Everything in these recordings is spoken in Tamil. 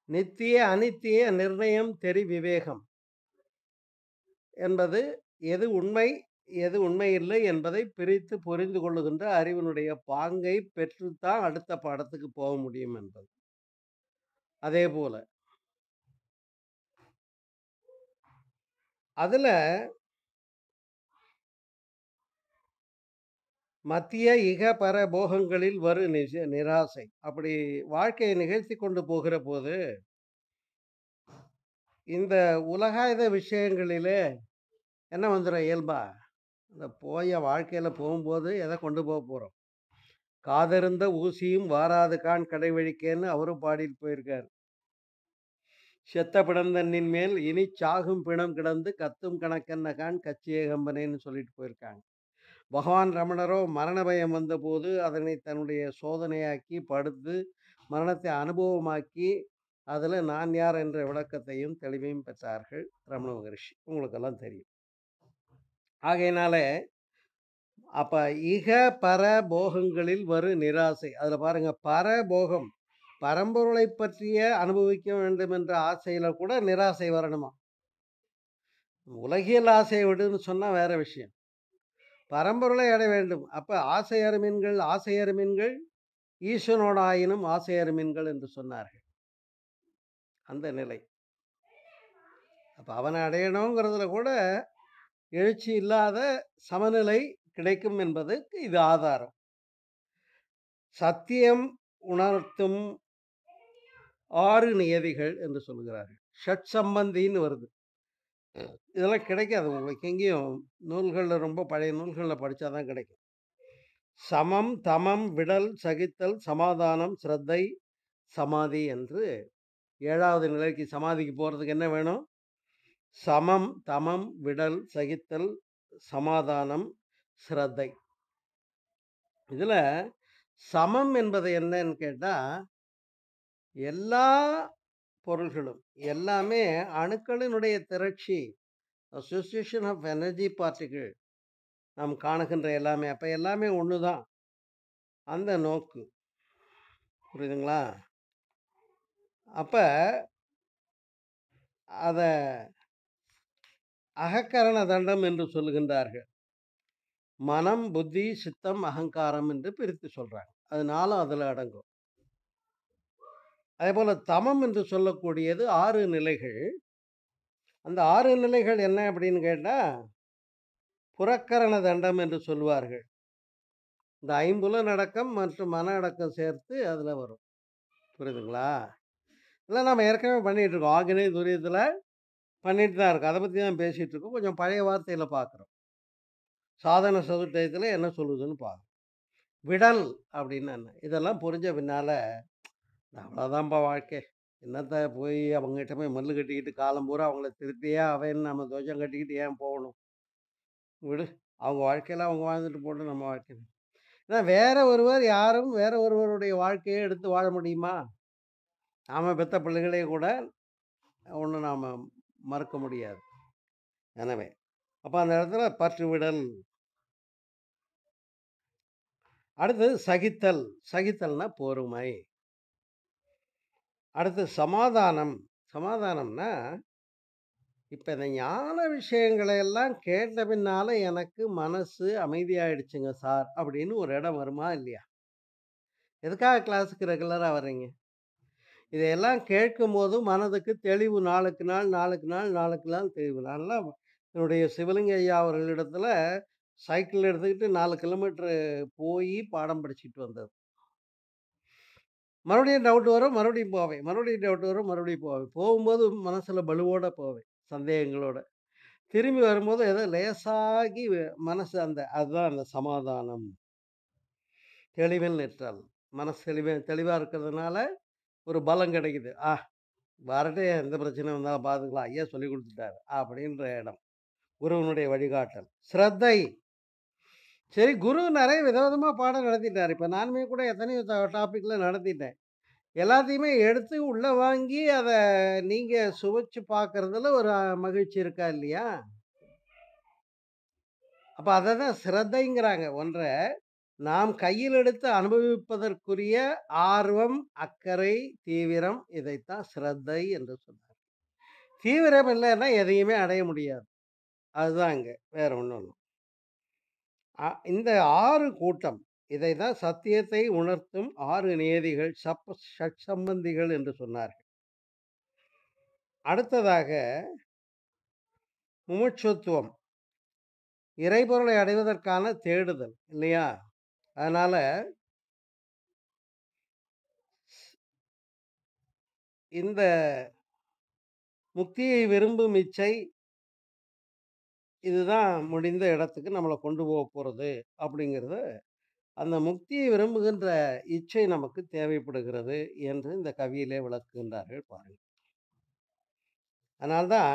நித்திய அனித்திய நிர்ணயம் தெரி விவேகம் என்பது எது உண்மை எது உண்மை இல்லை என்பதை பிரித்து புரிந்து கொள்ளுகின்ற அறிவினுடைய பாங்கை பெற்றுத்தான் அடுத்த பாடத்துக்கு போக முடியும் என்பது அதே போல அதுல மத்திய இக பர போகங்களில் வரு நிஜ நிராசை அப்படி வாழ்க்கையை நிகழ்த்தி கொண்டு போகிற போது இந்த உலகாயுத விஷயங்களிலே என்ன வந்துடும் இயல்பா இந்த போய வாழ்க்கையில போகும்போது எதை கொண்டு போக போறோம் காதருந்த ஊசியும் வாராது கான் கடைவழிக்கேன்னு அவரும் பாடிட்டு போயிருக்கார் செத்த பிணந்தண்ணின் மேல் இனி சாகும் பிணம் கிடந்து கத்தும் கணக்கென்ன கான் கச்சியே கம்பனேன்னு சொல்லிட்டு போயிருக்காங்க பகவான் ரமணரோ மரண பயம் வந்தபோது அதனை தன்னுடைய சோதனையாக்கி படுத்து மரணத்தை அனுபவமாக்கி அதில் நான் யார் என்ற விளக்கத்தையும் தெளிவையும் பெற்றார்கள் ரமண மகரிஷி உங்களுக்கெல்லாம் தெரியும் ஆகையினால அப்ப இக பர போகங்களில் வரும் நிராசை அதுல பாருங்க பரபோகம் பரம்பொருளை பற்றிய அனுபவிக்க வேண்டும் என்ற ஆசையில கூட நிராசை வரணுமா உலகியல் ஆசையை விடுன்னு சொன்னா வேற விஷயம் பரம்பொருளை அடைய வேண்டும் அப்ப ஆசை அருமீன்கள் ஆசை அருமீன்கள் ஈசனோட ஆயினும் ஆசை அருமீன்கள் என்று சொன்னார்கள் அந்த நிலை அப்ப அவனை அடையணுங்கிறதுல கூட எழுச்சி இல்லாத சமநிலை கிடைக்கும் என்பதற்கு இது ஆதாரம் சத்தியம் உணர்த்தும் ஆறு நியதிகள் என்று சொல்கிறார்கள் ஷட் சம்பந்தின்னு வருது இதெல்லாம் கிடைக்காது உங்களுக்கு எங்கேயும் நூல்களில் ரொம்ப பழைய நூல்களில் படித்தா தான் கிடைக்கும் சமம் தமம் விடல் சகித்தல் சமாதானம் ஸ்ரத்தை சமாதி என்று ஏழாவது நிலைக்கு சமாதிக்கு போகிறதுக்கு என்ன வேணும் சமம் தமம் விடல் சகித்தல் சமாதானம் ஸ்ரத்தை இதில் சமம் என்பது என்னன்னு கேட்டால் எல்லா பொருள்களும் எல்லாமே அணுக்களினுடைய திரட்சி அசோசியேஷன் ஆஃப் எனர்ஜி பார்ட்டிகள் நாம் காணுகின்ற எல்லாமே அப்போ எல்லாமே ஒன்று தான் அந்த நோக்கு புரியுதுங்களா அப்போ அதை அகக்கரண தண்டம் என்று சொல்லுகின்றார்கள் மனம் புத்தி சித்தம் அகங்காரம் என்று பிரித்து சொல்றாங்க அது நாளும் அதில் அடங்கும் அதே போல தமம் என்று சொல்லக்கூடியது ஆறு நிலைகள் அந்த ஆறு நிலைகள் என்ன அப்படின்னு கேட்டால் புறக்கரண தண்டம் என்று சொல்வார்கள் இந்த ஐம்புல அடக்கம் மற்றும் மன அடக்கம் சேர்த்து அதில் வரும் புரியுதுங்களா இதெல்லாம் நம்ம ஏற்கனவே பண்ணிட்டு இருக்கோம் ஆகினே துரியத்தில் பண்ணிட்டு தான் இருக்கோம் அதை பற்றி தான் பேசிகிட்டு இருக்கோம் கொஞ்சம் பழைய வார்த்தையில் பார்க்குறோம் சாதன சதுர்த்தயத்தில் என்ன சொல்லுதுன்னு பார்க்குறோம் விடல் அப்படின்னு என்ன இதெல்லாம் புரிஞ்ச பின்னால் அவ்வளோதான்ப்பா வாழ்க்கை என்னத்த போய் அவங்ககிட்ட போய் மல்லு கட்டிக்கிட்டு காலம் பூரா அவங்கள திருத்தியே அவன் நம்ம தோஷம் கட்டிக்கிட்டு ஏன் போகணும் விடு அவங்க வாழ்க்கையில் அவங்க வாழ்ந்துட்டு போட்டு நம்ம வாழ்க்கை ஏன்னா வேற ஒருவர் யாரும் வேற ஒருவருடைய வாழ்க்கையை எடுத்து வாழ முடியுமா நாம் பெத்த பிள்ளைகளே கூட ஒன்றும் நாம் மறுக்க முடியாது எனவே அப்போ அந்த இடத்துல பற்று விடல் அடுத்தது சகித்தல் சகித்தல்னா பொறுமை அடுத்து சமாதானம் சமாதானம்னா இப்போ இந்த ஞான விஷயங்களை எல்லாம் கேட்ட பின்னால எனக்கு மனசு அமைதியாயிடுச்சுங்க சார் அப்படின்னு ஒரு இடம் வருமா இல்லையா எதுக்காக கிளாஸுக்கு ரெகுலராக வர்றீங்க இதையெல்லாம் கேட்கும் போது மனதுக்கு தெளிவு நாளுக்கு நாள் நாளுக்கு நாள் நாளுக்கு நாள் தெளிவு நான்லாம் என்னுடைய சிவலிங்க ஐயா அவர்களிடத்துல சைக்கிள் எடுத்துக்கிட்டு நாலு கிலோமீட்டர் போய் பாடம் படிச்சுட்டு வந்தது மறுபடியும் டவுட் வரும் மறுபடியும் போவேன் மறுபடியும் டவுட் வரும் மறுபடியும் போவேன் போகும்போது மனசில் பலுவோட போவேன் சந்தேகங்களோட திரும்பி வரும்போது ஏதோ லேசாகி வ- மனசு அந்த அதுதான் அந்த சமாதானம் தெளிவில் நிற்றல் மனசு தெளிவ தெளிவாக இருக்கிறதுனால ஒரு பலம் கிடைக்குது ஆ வரட்டே எந்த பிரச்சனை வந்தாலும் பார்த்துக்கலாம் ஐயா சொல்லி கொடுத்துட்டாரு அப்படின்ற இடம் குருவனுடைய வழிகாட்டல் ஸ்ரத்தை சரி குரு நிறைய விதவிதமாக பாடம் நடத்திட்டார் இப்போ நானுமே கூட எத்தனையோ டாப்பிக்கில் நடத்திட்டேன் எல்லாத்தையுமே எடுத்து உள்ளே வாங்கி அதை நீங்கள் சுவைச்சு பார்க்கறதுல ஒரு அஹ், மகிழ்ச்சி இருக்கா இல்லையா அப்போ அதை தான் சிரத்தைங்கிறாங்க ஒன்றை நாம் கையில் எடுத்து அனுபவிப்பதற்குரிய ஆர்வம், அக்கறை, தீவிரம் இதைத்தான் சிரத்தை என்று சொன்னார். தீவிரம் இல்லன்னா எதையுமே அடைய முடியாது. அதுதான் இங்க. வேற ஒண்ணும் இல்ல. அ இந்த 6 கூட்டம் இதை தான் சத்தியத்தை உணர்த்தும் 6 நியதிகள் சப் ஷட்சம்பந்திகள் என்று சொன்னார்கள். அடுத்ததாக முமுட்சுத்துவம். இறைபொருளை அடைவதற்கான தேடுதல் இல்லையா? அதனால இந்த முக்தியை விரும்பும் இச்சை இதுதான் முடிந்த இடத்துக்கு நம்மள கொண்டு போக போறது அப்படிங்கிறத, அந்த முக்தியை விரும்புகின்ற இச்சை நமக்கு தேவைப்படுகிறது என்று இந்த கவியிலே விளக்குகின்றார்கள் பாருங்க. அதனால தான்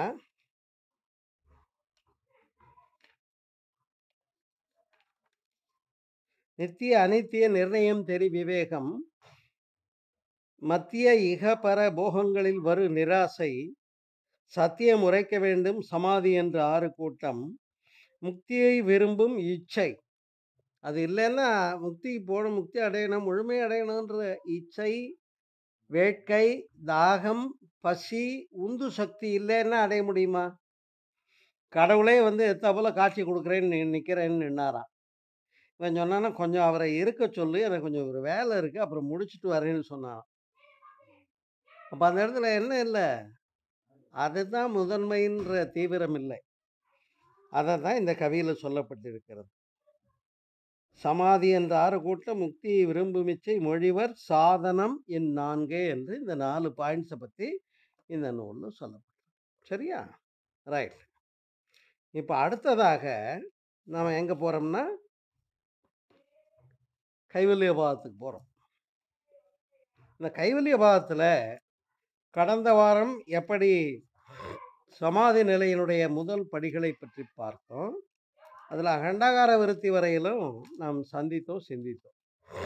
நித்திய, அனித்திய நிர்ணயம் தெரி விவேகம். மத்திய இக பர போகங்களில் வரு நிராசை. சத்தியம் உரைக்க வேண்டும் சமாதி என்ற 6 கூட்டம். முக்தியை விரும்பும் இச்சை. அது இல்லன்னா முக்திக்கு போணும், முக்தி அடையணும், முழுமை அடையணுன்ற இச்சை, வேட்கை, தாகம், பசி, உந்து சக்தி இல்லன்னா அடைய முடியுமா? கடவுளே வந்து எத்தாப்புல காட்சி குடுக்குறேன்னு நி நிக்கிறேன்னு நின்னாராம். இவன் சொன்னானா, "கொஞ்சம் அவர இருக்க சொல்லு. எனக்கு கொஞ்சம் ஒரு வேலை இருக்கு. அப்புறம் முடிச்சுட்டு வரேன்னு" சொன்னானாம். அப்ப அந்த இடத்துல என்ன இல்ல? அதுதான் முதன்மைன்ற தீவிரம் இல்லை. அததான் இந்த கவியில சொல்லப்பட்டிருக்கிறது. சமாதி என்ற 6 கூட்டம் முக்தியை விரும்பும் இச்சை மொழிவர் சாதனம் என் 4 என்று இந்த 4 பாயிண்ட்ஸ பத்தி இந்த நூல்ல சொல்லப்பட்டிருக்கு. சரியா? ரைட். இப்ப அடுத்ததாக நாம எங்க போறோம்னா கைவல்ய பாதத்துக்கு போறோம். இந்த கைவல்ய பாதத்துல கடந்த வாரம் எப்படி சமாதி நிலையினுடைய முதல் படிகளை பற்றி பார்த்தோம். அதுல அகண்டாகார விருத்தி வரையிலும் நாம் சந்தித்தோம், சிந்தித்தோம்.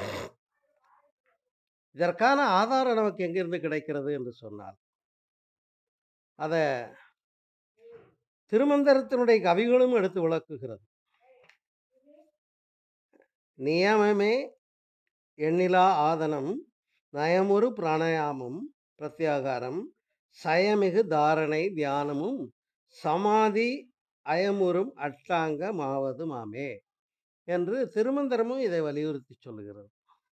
இதற்கான ஆதாரம் நமக்கு எங்கிருந்து கிடைக்கிறது என்று சொன்னால், அத திருமந்திரத்தினுடைய கவிகளும் எடுத்து விளக்குகிறது. நியமமே எண்ணிலா ஆதனம், நயமுறு பிராணாயாமம், பிரத்யாகாரம், சயமிகு தாரணை தியானமும், சமாதி அயமுறும் அஷ்டாங்க மாவது மாமே என்று திருமந்திரமும் இதை வலியுறுத்தி சொல்லுகிறது.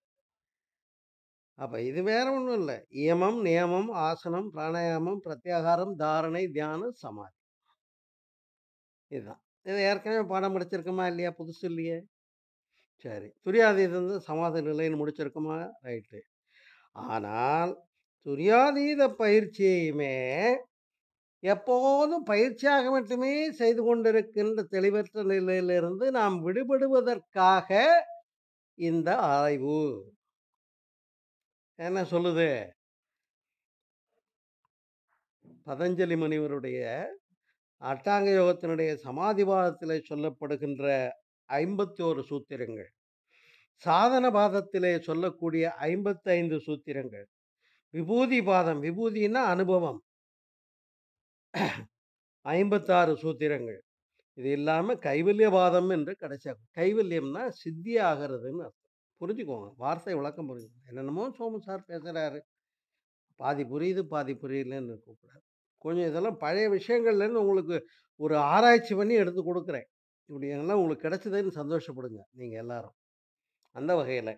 அப்ப இது வேற ஒண்ணும் இல்ல. இயமம், நியமம், ஆசனம், பிராணாயாமம், பிரத்யாகாரம், தாரணை, தியானம், சமாதி. இதுதான். இத ஏற்கனவே பாடம் படிச்சிருக்கோமா? இல்லையா? புதுசு இல்லையே? சரி. துரியாதீதம் வந்து சமாதி நிலைன்னு முடிச்சிருக்கோமா? ரைட்டு. ஆனால் துரியாதீத பயிற்சியையுமே எப்போதும் பயிற்சியாக மட்டுமே செய்து கொண்டிருக்கின்ற தெளிவற்ற நிலையிலிருந்து நாம் விடுபடுவதற்காக இந்த ஆய்வு. என்ன சொல்லுது? பதஞ்சலி முனிவருடைய அட்டாங்க யோகத்தினுடைய சமாதிபாதத்திலே சொல்லப்படுகின்ற 51 சூத்திரங்கள். சாதன பாதத்திலே சொல்லக்கூடிய 55 சூத்திரங்கள். விபூதி பாதம் விபூதின்னா அனுபவம். 56 சூத்திரங்கள். இது இல்லாம கைவல்ய பாதம் என்று கடைசியா கைவல்யம்னா சித்தி ஆகிறதுன்னு அர்த்தம். புரிஞ்சுக்கோங்க. வார்த்தை விளக்கம் புரிஞ்சுக்கோங்க. என்னென்னமோ சோமு சார் பேசுறாரு. பாதி புரியுது, பாதி புரியலன்னு இருக்கக்கூடாது. கொஞ்சம் இதெல்லாம் பழைய விஷயங்கள்லேருந்து உங்களுக்கு ஒரு ஆராய்ச்சி பண்ணி எடுத்து குடுக்குறேன். இப்படி எல்லாம் உங்களுக்கு கிடைச்சதுன்னு சந்தோஷப்படுங்க, நீங்க எல்லாரும். அந்த வகையில.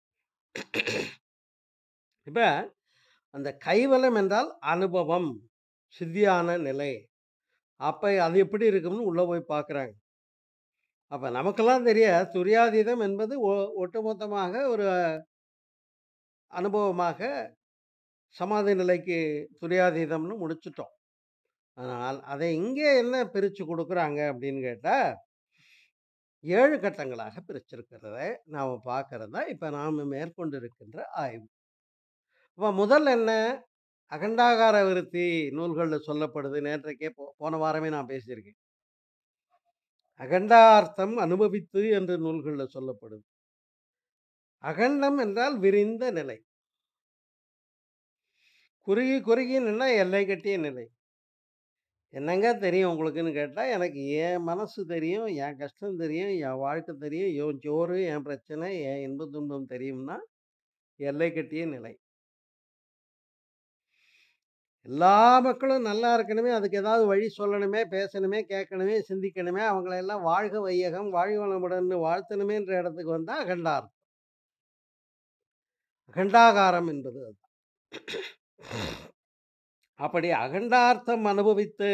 இப்ப அந்த கைவலம் என்றால் அனுபவம், சித்தியான நிலை. அப்ப அது எப்படி இருக்கும்னு உள்ள போய் பார்க்குறாங்க. அப்ப நமக்கெல்லாம் தெரியாது. துரியாதீதம் என்பது ஒ ஒட்டுமொத்தமாக ஒரு அனுபவமாக சமாதி நிலைக்கு துரியாதீதம்னு முடிச்சுட்டோம். ஆனால் அதை இங்கே என்ன பிரிச்சு குடுக்குறாங்க அப்படின்னு கேட்டா 7 கட்டங்களாக பிரிச்சிருக்கிறத நாம பார்க்கிறது தான் இப்ப நாம மேற்கொண்டிருக்கின்ற ஆய்வு. அப்ப முதல் என்ன? அகண்டாகார விருத்தி நூல்கள்ல சொல்லப்படுது. நேற்றைக்கே போ போன வாரமே நான் பேசியிருக்கேன். அகண்டார்த்தம் அனுபவித்து என்று நூல்கள்ல சொல்லப்படுது. அகண்டம் என்றால் விரிந்த நிலை. குறுகி குறுகி நின்னா எல்லை கட்டிய நிலை. என்னங்க தெரியும் உங்களுக்குன்னு கேட்டா, எனக்கு என் மனசு தெரியும், என் கஷ்டம் தெரியும், என் வாழ்க்கை தெரியும், என் சோறு, என் பிரச்சனை, என் இன்ப துன்பம் தெரியும்னா, எல்லை கட்டிய நிலை. எல்லா மக்களும் நல்லா இருக்கணுமே, அதுக்கு ஏதாவது வழி சொல்லணுமே, பேசணுமே, கேட்கணுமே, சிந்திக்கணுமே, அவங்கள எல்லாம் வாழ்க வையகம், வாழ்க வளமுடன்னு வாழ்த்தணுமேன்ற இடத்துக்கு வந்தா அகண்டார்த்தம். அகண்டாகாரம் என்பது அதுதான். அப்படி அகண்டார்த்தம் அனுபவித்து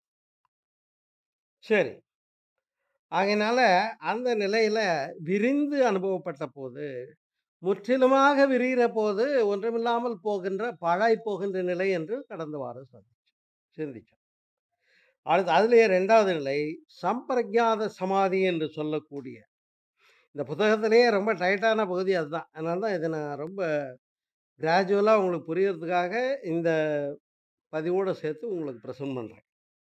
சரி. ஆகையினால அந்த நிலையில விரிந்து அனுபவப்பட்ட போது, முற்றிலுமாக விரிகிற போது ஒன்றுமில்லாமல் போகின்ற, பாழாய் போகின்ற நிலை என்று கடந்த வாரம் சந்திச்சோம் சிந்திச்சோம். அடுத்து அதிலேயே 2வது நிலை சம்பிரக்ஞாத சமாதி என்று சொல்லக்கூடிய இந்த புத்தகத்திலேயே ரொம்ப டைட்டான பகுதி அதுதான். அதனால தான் இத நான் ரொம்ப கிராஜுவலா உங்களுக்கு புரியறதுக்காக இந்த பதிவோட சேர்த்து உங்களுக்கு பிரசன்ட் பண்றேன்.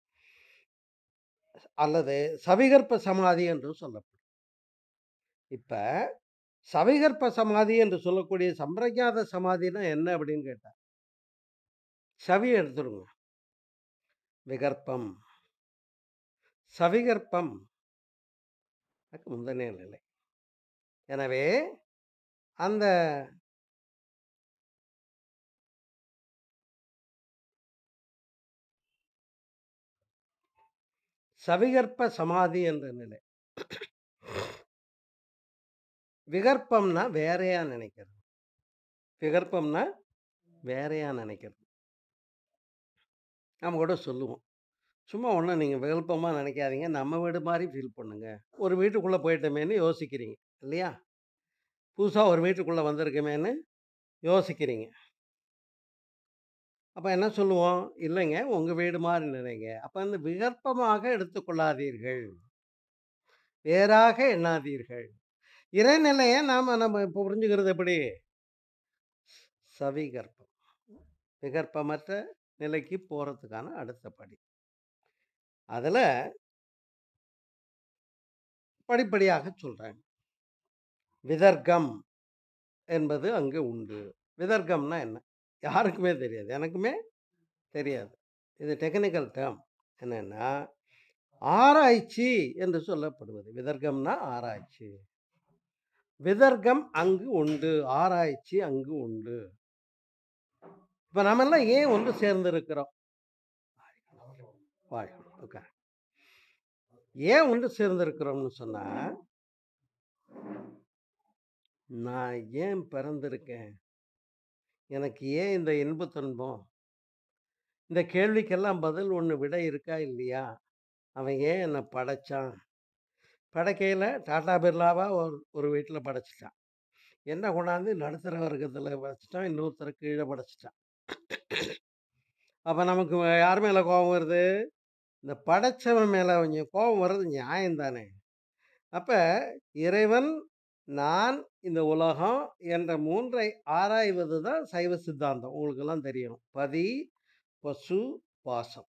அல்லது சவிகற்ப சமாதி என்றும் சொல்லப்படும். இப்ப சவிகற்ப சமாதி என்று சொல்லக்கூடிய சம்பிரக்ஞாத சமாதின்னா என்ன அப்படின்னு கேட்டா சவி எடுத்துருங்க. விகற்பம். சவிகற்பம். அதுக்கு முந்தின நிலை. எனவே அந்த சவிகற்ப சமாதி என்ற நிலை. விகற்பம்னா வேறையா நினைக்கிறது. விகற்பம்னா வேறையா நினைக்கிறது. நம்ம கூட சொல்லுவோம். சும்மா ஒண்ணும் நீங்க விகல்பமா நினைக்காதீங்க. நம்ம வீடு மாரி ஃபீல் பண்ணுங்க. ஒரு வீட்டுக்குள்ள போயிட்டோமேன்னு யோசிக்கிறீங்க. இல்லையா? புதுசா ஒரு வீட்டுக்குள்ள வந்திருக்கோமேன்னு யோசிக்கிறீங்க. அப்ப என்ன சொல்லுவோம்? இல்லைங்க உங்க வீடு மாரி நினைங்க. அப்ப அந்த விகற்பமாக எடுத்துக்கொள்ளாதீர்கள். வேறாக எண்ணாதீர்கள். இறைநிலைய நாம நம்ம இப்ப புரிஞ்சுக்கிறது எப்படி? சவிகற்பம். விகற்பமற்ற நிலைக்கு போறதுக்கான அடுத்த படி. அதுல படிப்படியாக சொல்றேன். விதர்க்கம் என்பது அங்கு உண்டு. விதர்க்கம்னா என்ன? யாருக்குமே தெரியாது. எனக்குமே தெரியாது. இது டெக்னிக்கல் டெர்ம். என்னன்னா, ஆராய்ச்சி என்று சொல்லப்படுவது. விதர்க்கம்னா ஆராய்ச்சி. விதர்க்கம் அங்கு உண்டு. ஆராய்ச்சி அங்கு உண்டு. இப்ப நாமெல்லாம் ஏன் ஒன்று சேர்ந்திருக்கிறோம்? வாழ்க. உட்காருங்க. ஏன் ஒன்று சேர்ந்திருக்கிறோம்னு சொன்னா நான் ஏன் பிறந்திருக்கேன்? எனக்கு ஏன் இந்த இன்ப துன்பம்? இந்த கேள்விக்கெல்லாம் பதில் ஒண்ணு விடை இருக்கா? இல்லையா? அவன் ஏன் என்ன படைச்சான்? படைக்கையில டாடா பிர்லாவா ஒரு ஒரு வீட்ல படைச்சுட்டான். என்ன கொண்டாந்து நடுத்தர வர்க்கத்துல வச்சுட்டான். இன்னொருத்தர கீழ படைச்சுட்டான். அப்ப நமக்கு யார் மேல கோபம் வருது? இந்த படைச்சவன் மேல கொஞ்சம் கோபம் வர்றது நியாயம் தானே! அப்ப இறைவன், நான், இந்த உலகம் என்ற 3ஐ ஆராய்வது தான் சைவ சித்தாந்தம். உங்களுக்கெல்லாம் தெரியும். பதி, பசு, பாசம்.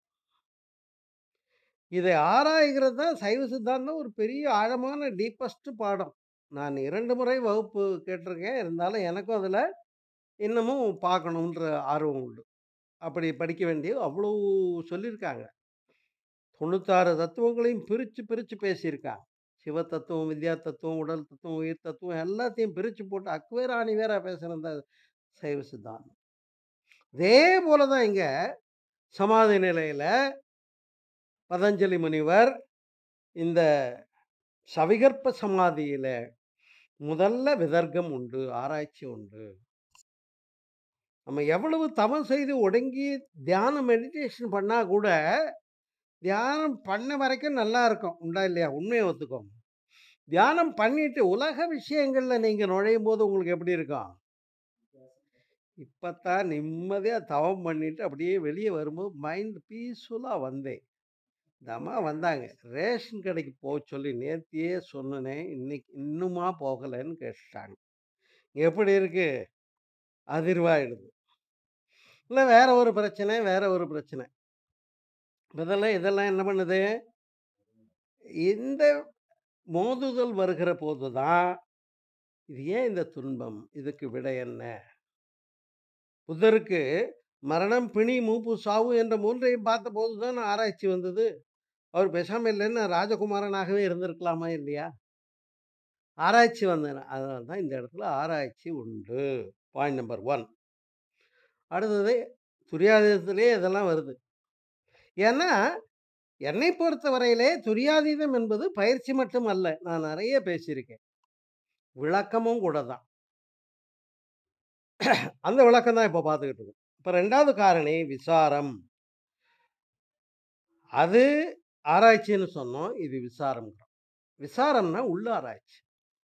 இதை ஆராய்கிறது தான் சைவ சித்தாந்தம் ஒரு பெரிய ஆழமான டீப்பஸ்ட் பாடம். நான் 2 முறை வகுப்பு கேட்டிருக்கேன். இருந்தாலும் எனக்கும் அதுல இன்னமும் பார்க்கணுன்ற ஆர்வம் உண்டு. அப்படி படிக்க வேண்டிய அவ்வளோ சொல்லியிருக்காங்க. 96 தத்துவங்களையும் பிரிச்சு, பிரிச்சு பேசியிருக்காங்க. சிவ தத்துவம், வித்யா தத்துவம், உடல் தத்துவம், உயிர் தத்துவம் எல்லாத்தையும் பிரிச்சு போட்டு அக்குவேர் ஆணிவேரா பேசுனது தான் சைவ சித்தாந்தம். அதே போல தான் இங்க சமாதி நிலையில பதஞ்சலி முனிவர் இந்த சவிகற்ப சமாதியில முதல்ல விதர்க்கம் உண்டு. ஆராய்ச்சி உண்டு. நம்ம எவ்வளவு தவம் செய்து ஒடுங்கி தியானம் மெடிடேஷன் பண்ணா கூட, தியானம் பண்ண வரைக்கும் நல்லா இருக்கும். உண்டா? இல்லையா? உண்மைய ஒத்துக்கோங்க. தியானம் பண்ணிட்டு உலக விஷயங்கள்ல நீங்க நுழையும்போது உங்களுக்கு எப்படி இருக்கும்? இப்பத்தான் நிம்மதியா தவம் பண்ணிட்டு அப்படியே வெளிய வரும்போது மைண்ட் பீஸ்ஃபுல்லா வந்தேன். இந்த அம்மா வந்தாங்க. ரேஷன் கடைக்கு போ சொல்லி நேத்தியே சொன்னனே, இன்னைக்கு இன்னுமா போகலன்னு கேட்டுட்டாங்க. எப்படி இருக்கு? அதிர்வாயிடுது. இல்ல வேற ஒரு பிரச்சனை, வேற ஒரு பிரச்சனை. இதெல்லாம் இதெல்லாம் என்ன பண்ணுது? இந்த மோதுதல் வருகிற போது தான், இது ஏன் இந்த துன்பம்? இதுக்கு விடை என்ன? புத்தருக்கு மரணம், பிணி, மூப்பு, சாவு என்ற 3ஐயும் பார்த்தபோது தான ஆராய்ச்சி வந்தது. அவர் பேசாம இல்லன்னா ராஜகுமாரனாகவே இருந்திருக்கலாமா இல்லையா? ஆராய்ச்சி வந்தன அதனால தான் இந்த இடத்துல ஆராய்ச்சி உண்டு. Point number 1. அடுத்தது துரியாதீதத்திலே இதெல்லாம் வருது. ஏன்னா, என்னை பொறுத்தவரையிலே துரியாதீதம் என்பது பயிற்சி மட்டும் அல்ல. நான் நெறைய பேசியிருக்கேன். விளக்கமும் கூட தான். அந்த விளக்கம் தான் இப்ப பார்த்துக்கிட்டு இருக்கோம். இப்ப 2வது காரணி விசாரம். அது ஆராய்ச்சின்னு சொன்னோம். இது விசாரம்ங்கிறோம். விசாரம்னா உள்ள ஆராய்ச்சி.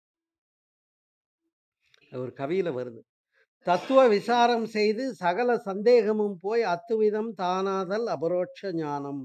ஒரு கவியில வருது. தத்துவ விசாரம் செய்து சகல சந்தேகமும் போய் அத்துவிதம் தானாதல் அபரோட்ச ஞானம்.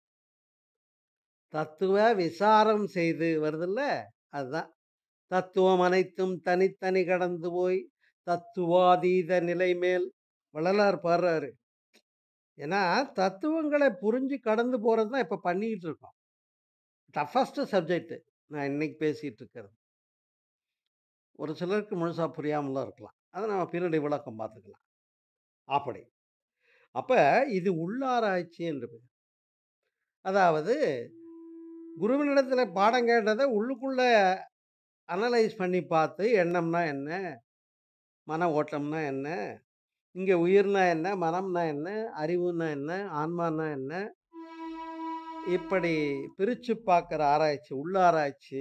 தத்துவ விசாரம் செய்து வருதுல்ல, அதுதான். தத்துவம் அனைத்தும் தனித்தனி கடந்து போய் தத்துவாதீத நிலை மேல் வள்ளலார் பாடுறாரு. ஏன்னா, தத்துவங்கள புரிஞ்சு கடந்து போறது தான் இப்ப பண்ணிக்கிட்டு இருக்கோம். டஃபஸ்ட் சப்ஜெக்ட் நான் இன்னைக்கு பேசிட்டு இருக்கிறது. ஒரு சிலருக்கு முழுசா புரியாமலும் இருக்கலாம். அத நம்ம பின்னாடி விளக்கம் பார்த்துக்கலாம். அப்படி. அப்ப இது உள்ளாராய்ச்சி என்று பெயர். அதாவது குருவினிடத்தில பாடம் கேட்டத உள்ளுக்குள்ள அனலைஸ் பண்ணி பார்த்து எண்ணம்னா என்ன? மன ஓட்டம்னா என்ன? இங்க உயிர்னா என்ன? மனம்னா என்ன? அறிவுன்னா என்ன? ஆன்மான்னா என்ன? இப்படி பிரிச்சு பார்க்கிற ஆராய்ச்சி, உள்ளாராய்ச்சி.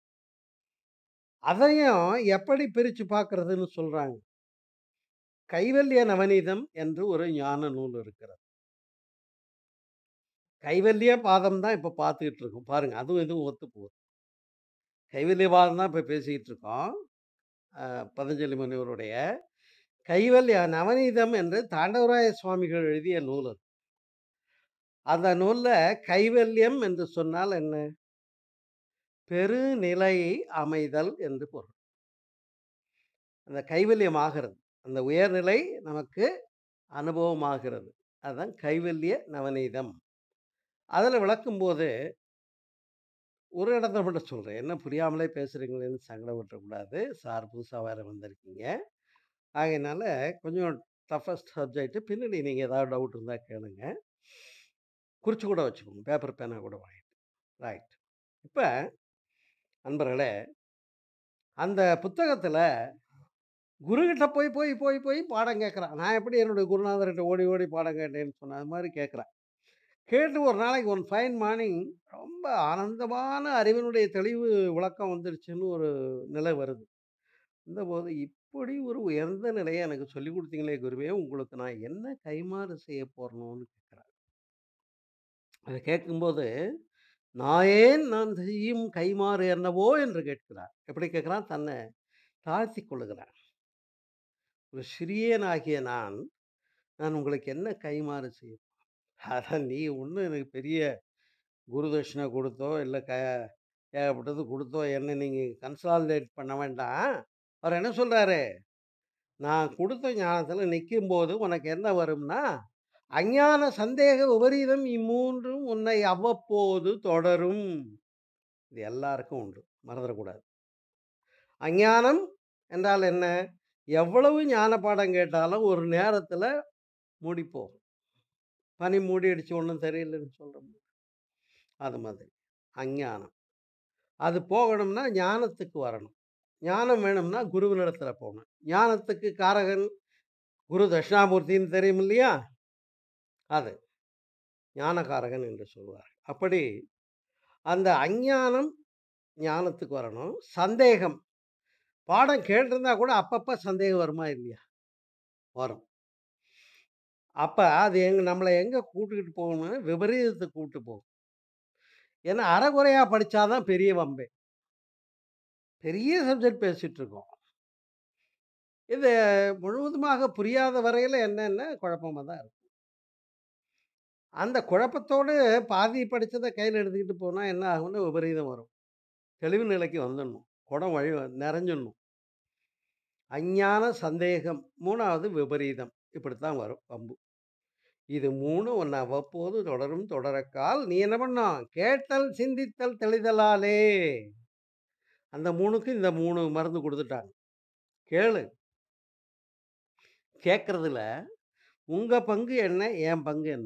அதையும் எப்படி பிரிச்சு பார்க்கிறதுன்னு சொல்றாங்க. கைவல்ய நவநீதம் என்று ஒரு ஞான நூல் இருக்கிறது. கைவல்ய பாதம் தான் இப்ப பார்த்துக்கிட்டு இருக்கோம். பாருங்க. அதுவும் இதுவும் ஒத்து போகுது. கைவல்ய பாதம் தான் இப்ப பேசிக்கிட்டு இருக்கோம். அ பதஞ்சலி முனிவருடைய கைவல்ய நவநீதம் என்று தாண்டவராய சுவாமிகள் எழுதிய நூல் அது. அந்த நூல்ல கைவல்யம் என்று சொன்னால் என்ன? பெருநிலை அமைதல் என்று பொருள். அந்த கைவல்யம் ஆகிறது. அந்த உயர்நிலை நமக்கு அனுபவமாகிறது. அதுதான் கைவல்ய நவநீதம். அதுல விளக்கும்போது ஒரு இடத்த மட்டும் சொல்றேன். என்ன புரியாமலே பேசுறீங்களேன்னு சங்கடப்பட்டுறக்கூடாது. சார் புதுசா வேற வந்திருக்கீங்க. ஆகையினால கொஞ்சம் டஃபஸ்ட் சப்ஜெக்ட் பின்னாடி நீங்க ஏதாவது டவுட் இருந்தா கேளுங்க. குறிச்சு கூட வச்சுக்கோங்க. பேப்பர், பேனா கூட வாங்கிட்டு. ரைட். இப்ப நண்பர்களே, அந்த புத்தகத்துல குருகிட்ட போய் போய் போய் போய் பாடம் கேட்கிறான். நான் எப்படி என்னுடைய குருநாதர்கிட்ட ஓடி ஓடி பாடம் கேட்டேன்னு சொன்னேன். அது மாரி கேட்கிறான். கேட்டு ஒரு நாளைக்கு ஒன் ஃபைன் மார்னிங் ரொம்ப ஆனந்தமான அறிவினுடைய தெளிவு விளக்கம் வந்துருச்சுன்னு ஒரு நிலை வருது. வந்தபோது இப்படி ஒரு உயர்ந்த நிலைய எனக்கு சொல்லிக் குடுத்தீங்களே குருவே! உங்களுக்கு நான் என்ன கைமாறு செய்ய போறணும்னு கேட்கிறார். அத கேட்கும்போது, நாயேன் நான் செய்யும் கைமாறு என்னவோ என்று கேட்கிறார். எப்படி கேட்கிறான்? தன்னை தாழ்த்திக் கொள்ளுகிறான். ஒரு சிறியனாகிய நான், நான் உங்களுக்கு என்ன கைமாறு செய்ய அதான் நீ ஒண்ணும் எனக்கு பெரிய குரு தட்சிணை குடுத்தோ, இல்ல க ஏகப்பட்டது குடுத்தோ என்ன நீங்க கன்சாலிடேட் பண்ண வேண்டாம். அவர் என்ன சொல்றாரு? நான் குடுத்த ஞானத்துல நிக்கும்போது உனக்கு என்ன வரும்னா, அஞ்ஞான, சந்தேக, விபரீதம் இம்மூன்றும் உன்னை அவ்வப்போது தொடரும். இது எல்லாருக்கும் உண்டு. மறந்துறக்கூடாது. அஞ்ஞானம் என்றால் என்ன? எவ்வளவு ஞான பாடம் கேட்டாலும் ஒரு நேரத்துல மூடி போகும். பனி மூடிடுச்சு ஒண்ணும் தெரியலன்னு சொல்றோம். அது மாதிரி. அஞ்ஞானம். அது போகணும்னா ஞானத்துக்கு வரணும். ஞானம் வேணும்னா குருவினிடத்துல போகணும். ஞானத்துக்கு காரகன் குரு தட்சிணாமூர்த்தின்னு தெரியும் இல்லையா? அது. ஞானகாரகன் என்று சொல்வார். அப்படி அந்த அஞ்ஞானம் ஞானத்துக்கு வரணும். சந்தேகம். பாடம் கேட்டிருந்தா கூட அப்பப்ப சந்தேகம் வருமா இல்லையா? வரும். அப்ப அது எங்க நம்மள எங்க கூட்டிக்கிட்டு போகும்னா, விபரீதத்துக்கு கூட்டு போகும். ஏன்னா அரைகுறையா படிச்சா தான் பெரிய வம்பே. பெரிய சப்ஜெக்ட் பேசிட்டு இருக்கோம். இது முழுவதுமாக புரியாத வரையில என்னன்னா குழப்பமா தான் இருக்கும். அந்த குழப்பத்தோடு பாதி படிச்சத கையில எடுத்துக்கிட்டு போனா என்ன ஆகும்னா விபரீதம் வரும். தெளிவு நிலைக்கு வந்துடணும். குடம் வழி நெறஞ்சிடணும். அஞ்ஞான, சந்தேகம். 3வது விபரீதம். இப்படித்தான் வரும் வம்பு. இது 3ம் உன்னை அவ்வப்போது தொடரும் தொடரக்கால் நீ என்ன பண்ணணும்? கேட்டல், சிந்தித்தல், தெளிதலாலே. அந்த 3க்கும் இந்த 3 மருந்து குடுத்துட்டாங்க. கேளு. கேட்கறதுல உங்க பங்கு என்ன? என் பங்கு என்ன?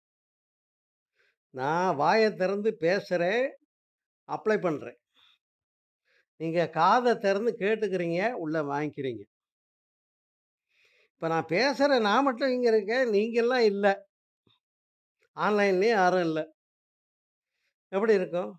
நான் வாய திறந்து பேசுறேன், அப்ளை பண்றேன். நீங்க காத திறந்து கேட்டுக்கிறீங்க, உள்ள வாங்கிக்கிறீங்க. இப்ப நான் பேசுறேன், நான் மட்டும் இங்க இருக்கேன், நீங்கலாம் இல்ல. ஆன்லைன்லயும் யாரும் இல்ல. எப்படி இருக்கும்?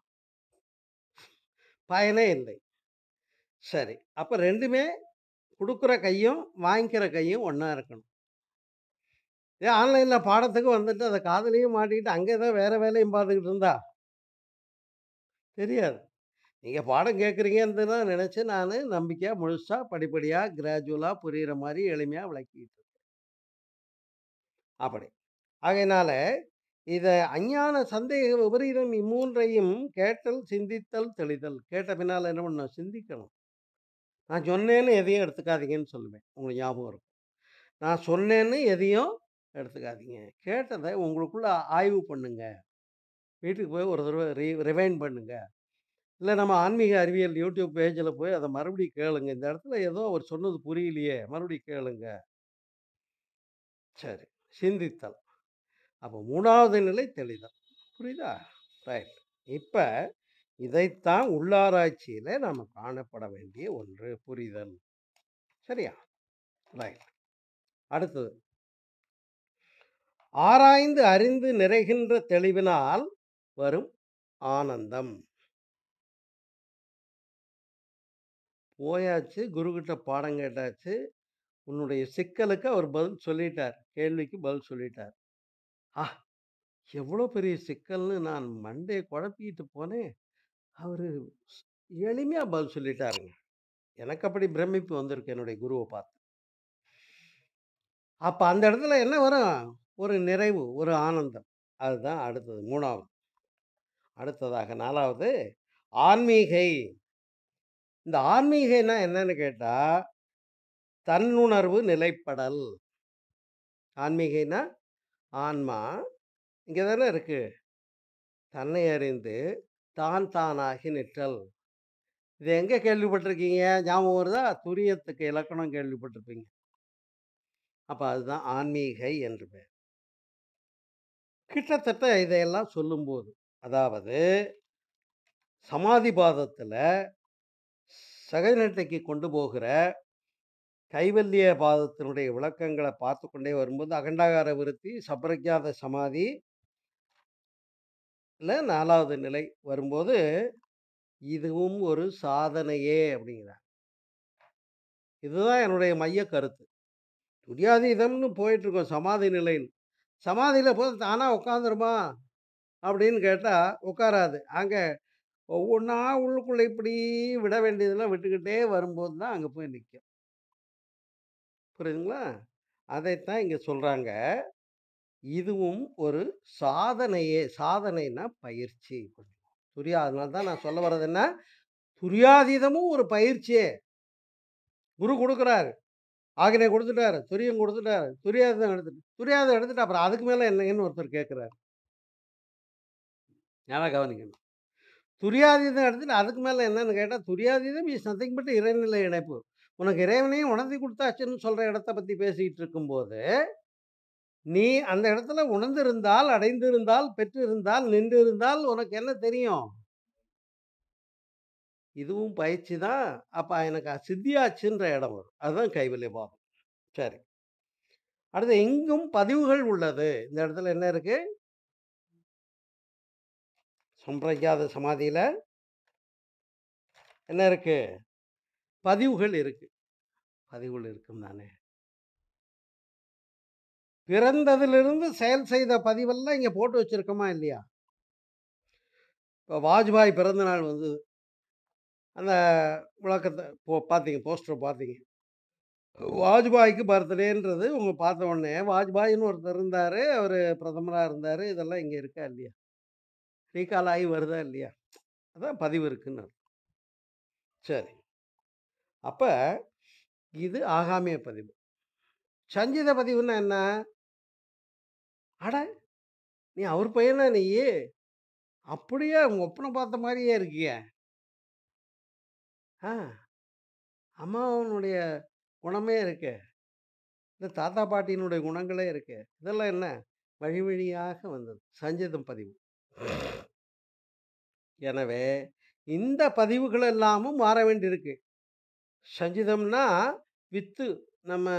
பயனே இல்லை. சரி. அப்ப 2மே குடுக்குற கையும், வாங்கிக்கிற கையும் ஒண்ணா இருக்கணும். இதே ஆன்லைன்ல பாடத்துக்கு வந்துட்டு அத காதுலயும் மாட்டிக்கிட்டு, அங்க ஏதோ வேற வேலையும் பார்த்துக்கிட்டு இருந்தா தெரியாது. நீங்க பாடம் கேட்குறீங்கன்னு தான் நினைச்சு நானு நம்பிக்கையா, முழுசா, படிப்படியா, கிராஜுவலா புரியிற மாரி எளிமையா விளக்கிட்டு இருக்கேன். அப்படி. ஆகையினால, இத அஞ்ஞான, சந்தேக, விபரீதம் இம்மூன்றையும் கேட்டல், சிந்தித்தல், தெளிதல். கேட்ட பின்னால என்ன பண்ணணும்? சிந்திக்கணும். நான் சொன்னேன்னு எதையும் எடுத்துக்காதீங்கன்னு சொல்லுவேன். உங்களுக்கு ஞாபகம் இருக்கும். நான் சொன்னேன்னு எதையும் எடுத்துக்காதீங்க. கேட்டத உங்களுக்குள்ள ஆய்வு பண்ணுங்க. வீட்டுக்கு போய் ஒரு தடவ ரி ரிவைண்ட் பண்ணுங்க. இல்ல நம்ம ஆன்மீக அறிவியல் யூடியூப் பேஜ்ல போய் அத மறுபடியும் கேளுங்க. இந்த இடத்துல ஏதோ அவர் சொன்னது புரியலையே! மறுபடியும் கேளுங்க. சரி. சிந்தித்தல். அப்ப 3வது நிலை தெளிதல். புரியுதா? ரைட். இப்ப இதைத்தான் உள்ளாராய்ச்சியில நாம காணப்பட வேண்டிய ஒன்று. புரிதல். சரியா? ரைட். அடுத்தது. ஆராய்ந்து அறிந்து நிறைகின்ற தெளிவினால் வரும் ஆனந்தம். போயாச்சு, குருகிட்ட பாடம் கேட்டாச்சு. உன்னுடைய சிக்கலுக்கு அவர் பதில் சொல்லிட்டார். கேள்விக்கு பதில் சொல்லிட்டார். ஆ! எவ்வளோ பெரிய சிக்கல்னு நான் மண்டைய குழப்பிக்கிட்டு போனேன். அவரு ஸ் எளிமையா பதில் சொல்லிட்டாருங்க. எனக்கு அப்படி பிரமிப்பு வந்திருக்கு என்னுடைய குருவ பார்த்து. அப்ப அந்த இடத்துல என்ன வரும்? ஒரு நிறைவு, ஒரு ஆனந்தம். அதுதான் அடுத்தது 3வது. அடுத்ததாக 4வது ஆன்மீகை. இந்த ஆன்மீகைன்னா என்னன்னு கேட்டா, தன்னுணர்வு நிலைப்படல். ஆன்மீகைன்னா, ஆன்மா இங்க தானே இருக்கு. தன்னை அறிந்து, தான் தானாகி நிற்றல். இத எங்க கேள்விப்பட்டிருக்கீங்க? ஞாபகம் வருதா? துரியத்துக்கு இலக்கணம் கேள்விப்பட்டிருப்பீங்க. அப்ப அதுதான் ஆன்மீகை என்று பெயர். கிட்டத்தட்ட இதையெல்லாம் சொல்லும்போது, அதாவது சமாதி பாதத்துல சகஜநிலைக்கு கொண்டு போகிற கைவல்ய பாதத்தினுடைய விளக்கங்கள பார்த்துக் கொண்டே வரும்போது, அகண்டாகார விருத்தி, சப்ரஜாத சமாதி ல 4வது நிலை வரும்போது, இதுவும் ஒரு சாதனையே அப்படிங்கிறார். இதுதான் என்னுடைய மைய கருத்து. துரியாதீதம்னு போயிட்டுருக்கோம் சமாதி நிலைன்னு. சமாதியில போய் தானா உட்காந்துருமா? அப்படின்னு கேட்டா, உட்காராது. அங்க ஒவ்வொன்னா உள்ளுக்குள்ள இப்படி விட வேண்டியதெல்லாம் விட்டுக்கிட்டே வரும்போது தான் அங்க போய் நிக்கும். புரியுதுங்களா? அதைத்தான் இங்க சொல்றாங்க. இதுவும் ஒரு சாதனையே. சாதனைன்னா பயிற்சி. துரியா அதனால தான் நான் சொல்ல வர்றது என்ன? துரியாதீதமும் ஒரு பயிற்சியே. குரு குடுக்குறாரு. ஆக்ஞை குடுத்துட்டாரு. துரியம் குடுத்துட்டாரு. துரியாதீதம் எடுத்துட்டு துரியாதீதம் எடுத்துட்டு அப்புறம் அதுக்கு மேல என்னங்கன்னு ஒருத்தர் கேட்கிறாரு. நல்லா கவனிக்கணும். துரியாதீதம் எடுத்துட்டு அதுக்கு மேல என்னன்னு கேட்டா, துரியாதீதம் இஸ் நத்திங் பட் இறைநிலை இணைப்பு. உனக்கு இறைவனையும் உணர்த்தி குடுத்தாச்சுன்னு சொல்ற இடத்த பத்தி பேசிக்கிட்டு இருக்கும்போது, நீ அந்த இடத்துல உணர்ந்திருந்தால், அடைந்திருந்தால், பெற்றிருந்தால், நின்றிருந்தால் உனக்கு என்ன தெரியும்? இதுவும் பயிற்சி தான். அப்ப எனக்கு சித்தியாச்சுன்ற இடம் வரும். அதுதான் கைவல்ய பாதம். சரி. அடுத்து எங்கும் பதிவுகள் உள்ளது. இந்த இடத்துல என்ன இருக்கு? சம்பிரஜாத சமாதியில என்ன இருக்கு? பதிவுகள் இருக்கு. பதிவுகள் இருக்கும் தானே. பிறந்ததிலிருந்து செயல் செய்த பதிவெல்லாம் இங்க போட்டு வச்சிருக்கோமா இல்லையா? இப்ப வாஜ்பாய் பிறந்த நாள் வந்தது. அந்த விளக்கத்த போ பார்த்தீங்க போஸ்டர் பார்த்தீங்க. வாஜ்பாய்க்கு பர்த்டேன்றது உங்க பார்த்த உடனே வாஜ்பாய்ன்னு ஒருத்தர் இருந்தாரு. அவரு பிரதமரா இருந்தாரு. இதெல்லாம் இங்க இருக்கா இல்லையா? ரீகால் ஆகி வருதா இல்லையா? அதான் பதிவு இருக்குன்னு அர்த்தம். சரி. அப்ப இது ஆகாமிய பதிவு. சஞ்சித பதிவுன்னா என்ன? அட! நீ அவர் பையனா நீயி? அப்படியே உங்க ஒப்பன பார்த்த மாரியே இருக்கியே! ஆ. அம்மாவனுடைய குணமே இருக்கே! இந்த தாத்தா பாட்டியினுடைய குணங்களே இருக்கே. இதெல்லாம் என்ன? வழி வழியாக வந்தது. சஞ்சிதம் பதிவு. எனவே, இந்த பதிவுகள் எல்லாமும் மாற வேண்டியிருக்கு. சஞ்சிதம்னா வித்து நம்ம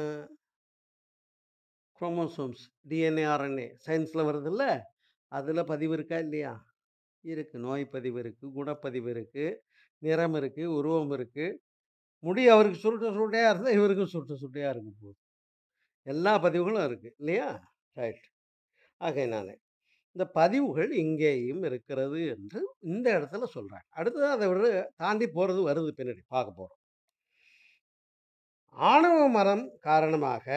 குரோமோசோம்ஸ், டிஎன்ஏ, ஆர்என்ஏ சயின்ஸ்ல வருதுல்ல, அதுல பதிவு இருக்கா இல்லையா? இருக்கு. நோய் பதிவு இருக்கு, குணப்பதிவு இருக்கு, நிறம் இருக்கு, உருவம் இருக்கு. முடி அவருக்கு சுருட்ட சுருட்டையா இருந்தா, இவருக்கும் சுருட்ட சுருட்டையா இருக்க போகுது. எல்லா பதிவுகளும் இருக்கு. இல்லையா? ரைட். ஆகையினால, இந்த பதிவுகள் இங்கேயும் இருக்கிறது என்று இந்த இடத்துல சொல்றாங்க. அடுத்தது அத விட தாண்டி போறது வருது பின்னாடி பார்க்க போறோம். ஆணவ மரம் காரணமாக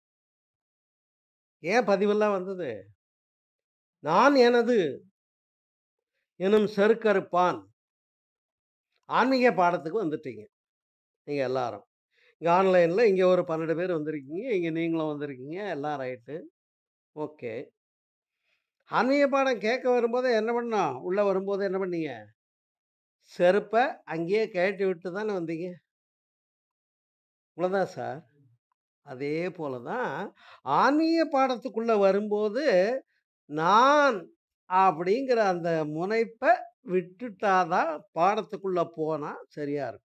ஏன் பதிவெல்லாம் வந்தது? நான் எனது எனும் செருக்கறுப்பான். ஆன்மீக பாடத்துக்கு வந்துட்டீங்க. நீங்க எல்லாரும். இங்க ஆன்லைன்ல இங்க ஒரு 12 பேர் வந்திருக்கீங்க. இங்க நீங்களும் வந்திருக்கீங்க. எல்லாம் ரைட்டு. ஓகே. ஆன்மீக பாடம் கேட்க வரும்போது என்ன பண்ணோம்? உள்ள வரும்போது என்ன பண்ணீங்க? செருப்ப அங்கேயே கழட்டி விட்டு தானே வந்தீங்க. இவ்வளோதான் சார். அதே போல தான் ஆன்மீக பாடத்துக்குள்ள வரும்போது, நான் அப்படிங்கிற அந்த முனைப்ப விட்டுட்டா தான் பாடத்துக்குள்ள போனா சரியா இருக்கும்.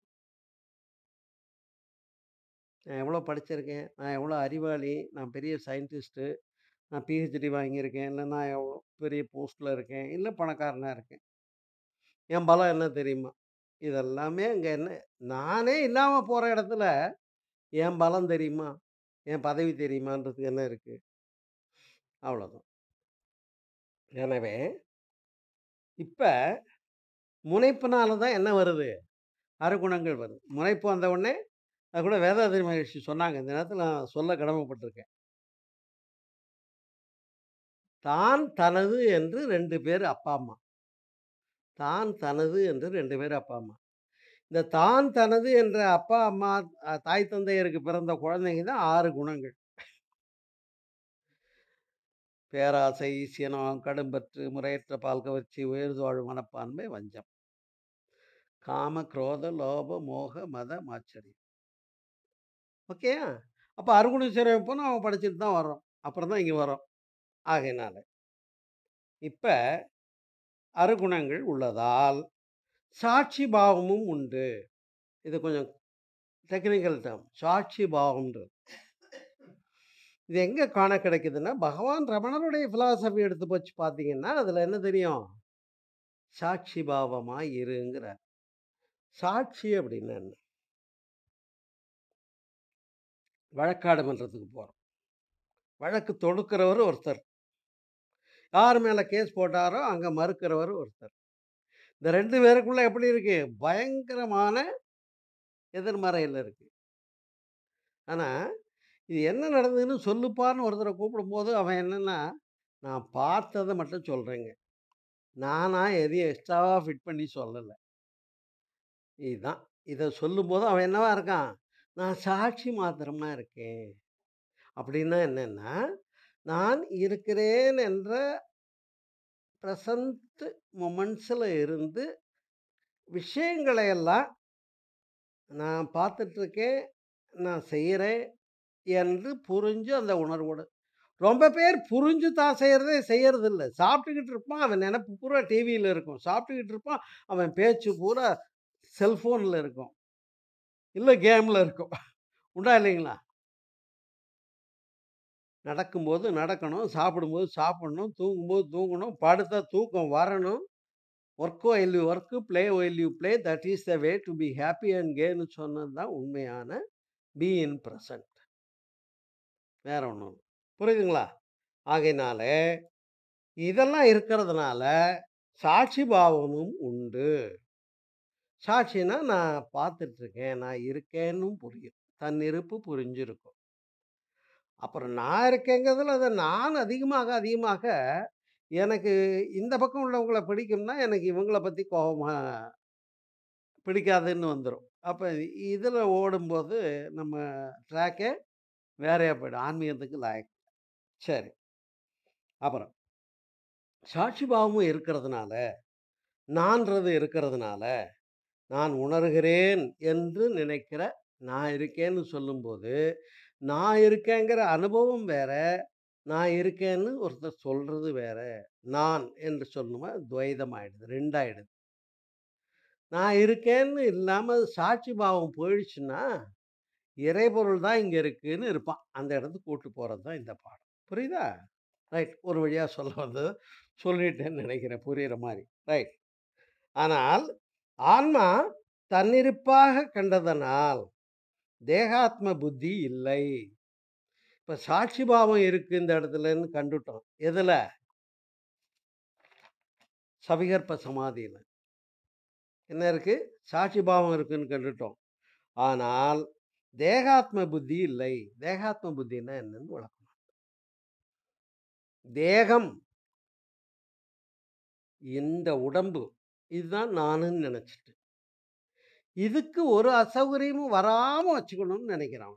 நான் எவ்வளோ படிச்சிருக்கேன், நான் எவ்வளோ அறிவாளி, நான் பெரிய சயின்டிஸ்ட்டு, நான் பிஹெச்டி வாங்கியிருக்கேன், இல்ல நான் எவ்வளோ பெரிய போஸ்ட்ல இருக்கேன், இல்ல பணக்காரனா இருக்கேன். என் பலம் என்ன தெரியுமா? இதெல்லாமே அங்க என்ன நானே இல்லாம போற இடத்துல, என் பலம் தெரியுமா? என் பதவி தெரியுமான்றதுக்கு என்ன இருக்கு? அவ்வளோதான். எனவே, இப்ப முனைப்புனால தான் என்ன வருது? அருகுணங்கள் வருது. முனைப்பு வந்த உடனே அது கூட வேதாத்ரி மகரிஷி சொன்னாங்க. இந்த நேரத்துல நான் சொல்ல கடமைப்பட்டிருக்கேன். தான், தனது என்று 2 பேர் அப்பா, அம்மா. தான், தனது என்று 2 பேர் அப்பா, அம்மா. இந்த தான், தனது என்ற அப்பா, அம்மா, அ தாய் தந்தையருக்கு பிறந்த குழந்தைங்க தான் 6 குணங்கள். பேராசை, சினம், கடும்பற்று, முறையற்ற பால் கவர்ச்சி, உயர்தாழ்வு மனப்பான்மை, வஞ்சம். காம, குரோத, லோப, மோக, மத, மாச்சரியம். ஓகேயா? அப்ப அருகுண சிறப்பு நாம படிச்சுட்டு தான் வர்றோம். அப்புறம் தான் இங்க வரோம். ஆகையினால. இப்ப அருகுணங்கள் உள்ளதால், சாட்சி பாவமும் உண்டு. இது கொஞ்சம் டெக்னிக்கல் டெர்ம். சாட்சி பாவம்ன்றது. இது எங்க காண கிடைக்குதுன்னா, பகவான் ரமணருடைய பிலாசபி எடுத்து வச்சு பார்த்தீங்கன்னா, அதுல என்ன தெரியும்? சாட்சி பாவமா இருங்கிறார். சாட்சி அப்படின்னா என்ன? வழக்காடு மன்றத்துக்கு போறோம். வழக்கு தொடுக்கிறவர் ஒருத்தர். யார் மேல கேஸ் போட்டாரோ, அங்க மறுக்கிறவர் ஒருத்தர். இந்த 2 பேருக்குள்ள எப்படி இருக்கு? பயங்கரமான எதிர்மறையில இருக்கு. ஆனா, இது என்ன நடந்ததுன்னு சொல்லுப்பான்னு ஒருத்தர கூப்பிடும்போது, அவன் என்னன்னா, நான் பார்த்தத மட்டும் சொல்றேங்க. நானா எதையும் எக்ஸ்ட்ராவா ஃபிட் பண்ணி சொல்லல. இதுதான். இத சொல்லும்போது அவன் என்னவா இருக்கான்? நான் சாட்சி மாத்திரமா இருக்கேன். அப்படின்னா என்னன்னா, நான் இருக்கிறேன் என்ற பிரசன்ட் மொமெண்ட்ஸ்ல இருந்து, விஷயங்களை எல்லாம் நான் பார்த்துட்டுருக்கேன், நான் செய்றேன் என்று புரிஞ்சு அந்த உணர்வோட ரொம்ப பேர் புரிஞ்சு தான் செய்றதே செய்யறதில்ல. சாப்பிட்டுக்கிட்டு இருப்பான், அவன் நெனப்பு பூரா டிவியில இருக்கும். சாப்பிட்டுக்கிட்டு இருப்பான், அவன் பேச்சு பூரா செல்ஃபோன்ல இருக்கும். இல்ல கேம்ல இருக்கும். உண்டா இல்லைங்களா? நடக்கும்போது நடக்கணும், சாப்பிடும்போது சாப்பிடணும், தூங்கும்போது தூங்கணும், படுத்தா தூக்கம் வரணும். Work while you work, play while you play. That is the way to be happy and கேன்னு சொன்னது தான் உண்மையான பி இன் பிரசன்ட். வேற ஒண்ணும் இல்ல. புரியுதுங்களா? ஆகையினால, இதெல்லாம் இருக்கிறதுனால, சாட்சி பாவமும் உண்டு. சாட்சின்னா, நான் பார்த்துட்டுருக்கேன், நான் இருக்கேன்னும் புரியும். தன் இருப்பு புரிஞ்சிருக்கும். அப்புறம் நான் இருக்கேங்கிறதுல அத நான் அதிகமாக, அதிகமாக எனக்கு இந்த பக்கம் உள்ளவங்கள பிடிக்கும்னா, எனக்கு இவங்கள பத்தி கோவமா பிடிக்காதுன்னு வந்துரும். அப்ப இதுல ஓடும்போது, நம்ம ட்ராக்கே வேறையா போயிடும். ஆன்மீகத்துக்கு லாயக்கு. சரி. அப்புறம் சாட்சி பாவமும் இருக்கிறதுனால, நான்றது இருக்கிறதுனால, நான் உணர்கிறேன் என்று நினைக்கிற நான் இருக்கேன்னு சொல்லும்போது, நான் இருக்கேங்கிற அனுபவம் வேற. நான் இருக்கேன்னு ஒருத்தர் சொல்றது வேற. நான் என்று சொன்னோமா துவைதம் ஆயிடுது. 2 ஆயிடுது. நான் இருக்கேன்னு இல்லாம சாட்சி பாவம் போயிடுச்சுன்னா, இறைபொருள் தான் இங்க இருக்குன்னு இருப்பான். அந்த இடத்துக்கு கூட்டு போறது தான் இந்த பாடம். புரியுதா? ரைட். ஒரு வழியா சொல்ல வந்தது சொல்லிட்டேன்னு நினைக்கிறேன். புரியிற மாரி. ரைட். ஆனால் ஆன்மா தன்னிருப்பாக கண்டதனால், தேகாத்ம புத்தி இல்லை. இப்ப சாட்சி பாவம் இருக்கு இந்த இடத்துலன்னு கண்டுட்டோம். எதுல? சவிகற்ப சமாதியில. என்ன இருக்கு? சாட்சி பாவம் இருக்குன்னு கண்டுட்டோம். ஆனால் தேகாத்ம புத்தி இல்லை. தேகாத்ம புத்தின்னா என்னன்னு விளக்கணும். தேகம் இந்த உடம்பு. இதுதான் நானுன்னு நெனச்சுட்டு. இதுக்கு ஒரு அசௌகரியமும் வராம வச்சுக்கணும்னு நெனைக்கிறான்.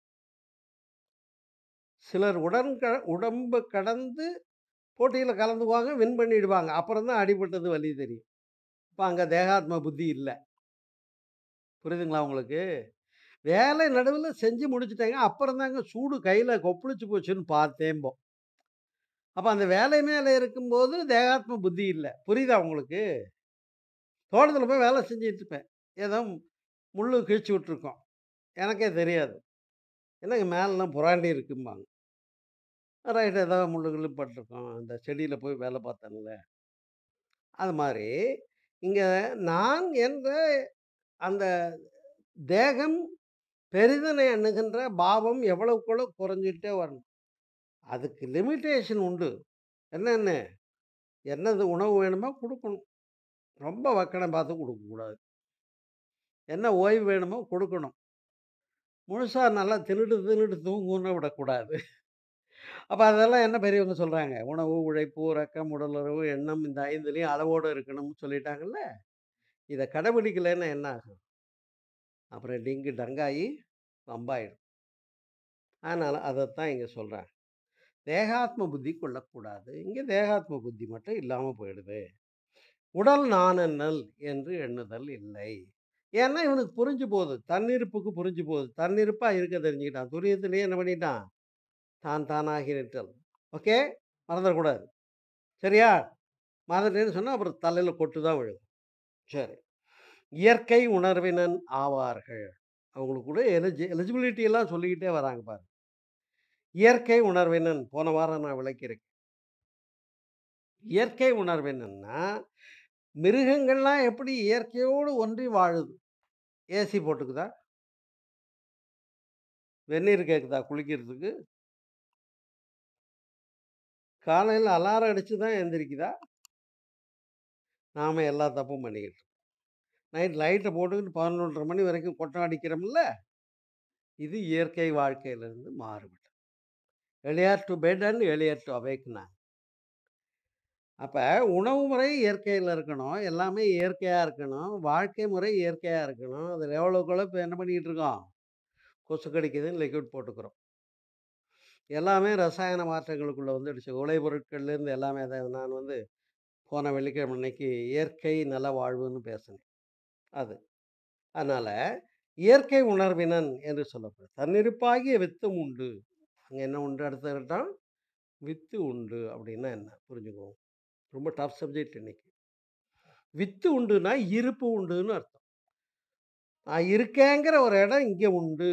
சிலர் உடன் க உடம்ப கடந்து போட்டியில கலந்துக்குவாங்க. வின் பண்ணிடுவாங்க. அப்புறம் தான் அடிபட்டது வலி தெரியும். இப்ப அங்க தேகாத்ம புத்தி இல்ல. புரியுதுங்களா உங்களுக்கு? வேலை நடுவுல செஞ்சு முடிச்சுட்டேங்க. அப்புறம் தாங்க சூடு கையில கொப்பளிச்சு போச்சுன்னு பார்த்தேம்போம். அப்ப அந்த வேலை மேல இருக்கும்போது தேகாத்ம புத்தி இல்ல. புரியுதா உங்களுக்கு? தோட்டத்துல போய் வேலை செஞ்சுட்டு இருப்பேன். ஏதோ முள்ளு கிழிச்சு விட்டுருக்கும். எனக்கே தெரியாது. என்னங்க மேலலாம் புறாண்டி இருக்கும்பாங்க. ரைட் ஏதோ முள்ளு கிள்ளு பட்டுருக்கும். அந்த செடியில போய் வேலை பார்த்தேன்ல. அது மாரி, இங்க நான் என்ற அந்த தேகம் பெரிதென எண்ணுகின்ற பாவம் எவ்வளவுக்கெவ்வளோ குறைஞ்சுட்டே வரணும். அதுக்கு லிமிட்டேஷன் உண்டு. என்னன்னு? என்னது உணவு வேணுமோ குடுக்கணும். ரொம்ப வக்கணம் பார்த்து குடுக்கக்கூடாது. என்ன ஓய்வு வேணுமோ குடுக்கணும். முழுசா நல்லா தின்னுட்டு தின்னுட்டு தூங்குன்னு விடக்கூடாது. அப்ப அதெல்லாம் என்ன பெரியவங்க சொல்றாங்க? உணவு, உழைப்பு, உறக்கம், உடலுறவு, எண்ணம் இந்த 5லயும் அளவோட இருக்கணும்னு சொல்லிட்டாங்கல்ல. இத கடைபிடிக்கலைன்னா என்ன ஆகும்? அப்புறம் டிங்கு டங்காயி வம்பாயிடும். அதனால அதத்தான் இங்க சொல்றாங்க. தேகாத்ம புத்தி கொள்ளக்கூடாது. இங்க தேகாத்ம புத்தி மட்டும் இல்லாம போயிடுது. உடல் நானென்னல் என்று எண்ணுதல் இல்லை. ஏன்னா இவனுக்கு புரிஞ்சு போகுது. தன்னிருப்புக்கு புரிஞ்சு போகுது. தன்னிருப்பா இருக்க தெரிஞ்சுக்கிட்டான். துரியத்திலேயே என்ன பண்ணிட்டான்? தான் தானாகி நிற்றல். ஓகே? மறந்துறக்கூடாது. சரியா? மறந்துட்டேன்னு சொன்னா அப்புறம் தலையில கொட்டு தான் விழும். சரி. இயற்கை உணர்வினன் ஆவார்கள். அவங்களுக்கு கூட எலிஜி எலிஜிபிலிட்டி எல்லாம் சொல்லிக்கிட்டே வராங்க பாருங்க. இயற்கை உணர்வினன் போன வாரம் நான் விளக்கியிருக்கேன். இயற்கை உணர்வினன்னா, மிருகங்கள்லாம் எப்படி இயற்கையோடு ஒன்றி வாழுது? ஏசி போட்டுக்குதா? வெந்நீர் கேக்குதா குளிக்கிறதுக்கு? காலையில அலாரம் அடிச்சு தான் எந்திரிக்குதா? நாம எல்லா தப்பும் பண்ணிக்கிட்டு இருக்கோம். நைட் லைட்ட போட்டுக்கிட்டு 11:30 மணி வரைக்கும் கொட்டம் அடிக்கிறோம்ல. இது இயற்கை வாழ்க்கையிலிருந்து மாறுபட்டது. Earlier to bed and earlier to அவேக்னாங்க. அப்ப உணவு முறை இயற்கையில இருக்கணும். எல்லாமே இயற்கையா இருக்கணும். வாழ்க்கை முறை இயற்கையா இருக்கணும். அதுல எவ்வளவுக்கு எவ்வளோ இப்ப என்ன பண்ணிக்கிட்டு இருக்கோம்? கொசு கடிக்குதுன்னு லிக்விட் போட்டுக்கிறோம். எல்லாமே ரசாயன மாற்றங்களுக்குள்ள வந்துடுச்சு. உலை பொருட்கள்லேருந்து எல்லாமே அத நான் வந்து போன வெள்ளிக்கிழமை அன்னைக்கு இயற்கை நல வாழ்வுன்னு பேசினேன். அது. அதனால இயற்கை உணர்வினன் என்று சொல்லப்படும். தன்னிருப்பாகிய வித்தும் உண்டு. அங்க என்ன உண்டு அடுத்த கட்டம்? வித்து உண்டு அப்படின்னா என்ன? புரிஞ்சுக்குவோம். ரொம்ப டஃப் சப்ஜெக்ட் இன்னைக்கு. வித்து உண்டுன்னா இருப்பு உண்டுன்னு அர்த்தம். நான் இருக்கேங்கிற ஒரு இடம் இங்க உண்டு.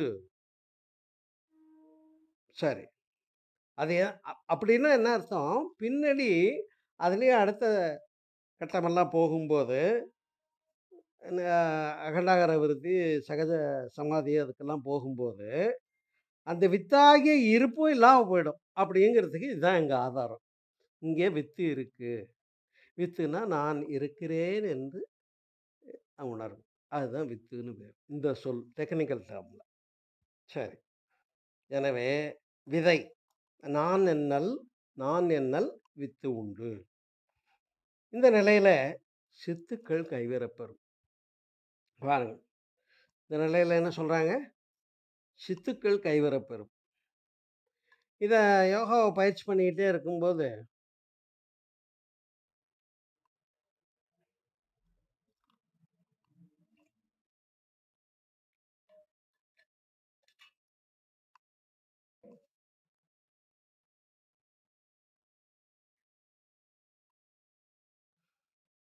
சரி. அது எ அ அப்படின்னா என்ன அர்த்தம்? பின்னாடி அதுலயும் அடுத்த கட்டமெல்லாம் போகும்போது, ந அகண்டாகார விருத்தி, சகஜ சமாதி அதுக்கெல்லாம் போகும்போது, அந்த வித்தாகிய இருப்பும் இல்லாம போயிடும். அப்படிங்கிறதுக்கு இதுதான் எங்க ஆதாரம். இங்கே வித்து இருக்கு. வித்துன்னா நான் இருக்கிறேன் என்று உணர்வு. அதுதான் வித்துன்னு பேரு. இந்த சொல் டெக்னிக்கல் டெர்ம்ல. சரி. எனவே விதை. நான் எண்ணல் நான் எண்ணல் வித்து உண்டு. இந்த நிலையில சித்துக்கள் கைவரப்பெறும். பாருங்க. இந்த நிலையில என்ன சொல்றாங்க? சித்துக்கள் கைவரப்பெறும். இத யோகாவ பயிற்சி பண்ணிக்கிட்டே இருக்கும்போது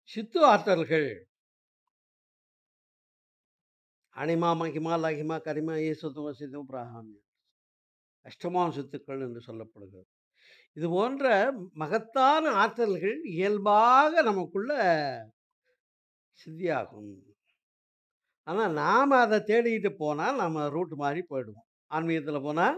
சித்து ஆற்றல்கள் அனிமா மகிமா லகிமா கரிமா ஈசத்துவ சித்துவ பிராகாமியம் அஷ்டமாம் சித்துக்கள் என்று சொல்லப்படுகிறது இது போன்ற மகத்தான ஆற்றல்கள் இயல்பாக நமக்குள்ள சித்தியாகும் ஆனா நாம அத தேடிக்கிட்டு போனா, நம்ம ரூட் மாறி போயிடுவோம். ஆன்மீகத்துல போனா